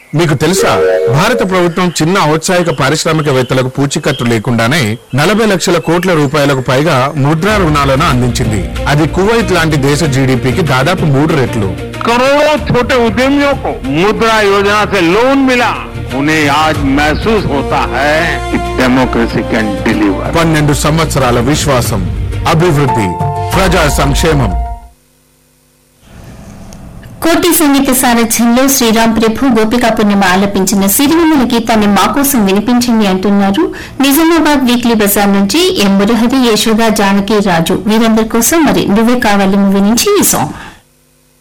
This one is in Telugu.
మీకు తెలుసా భారత ప్రభుత్వం చిన్న ఔత్సాహిక పారిశ్రామికవేత్తలకు పూచీకత్తు లేకుండానే నలభై లక్షల కోట్ల రూపాయలకు పైగా ముద్రా రుణాలను అందించింది అది కువైట్ లాంటి దేశ జీడిపికి దాదాపు మూడు రెట్లు करोड़ों छोटे उद्यमियों को मुद्रा योजना से लोन मिला उन्हें आज महसूस होता है कि डेमोक्रेसी कैन डिलीवर పన్నెండు సంవత్సరాల విశ్వాసం అభివృద్ధి ప్రజా సంక్షేమం కోటి సంగీత సారథ్యంలో శ్రీరామ్ ప్రభు గోపికా పూర్ణిమ ఆలపించిన సిరివెన్నెల గీతాన్ని మా కోసం వినిపించండి అంటున్నారు నిజామాబాద్ వీక్లీ బజార్ నుంచి ఎం మురహరి యశోద జానకి రాజు వీరందరి కోసం మరి నువ్వే కావాలి మూవీ నుంచి ఈ సాంగ్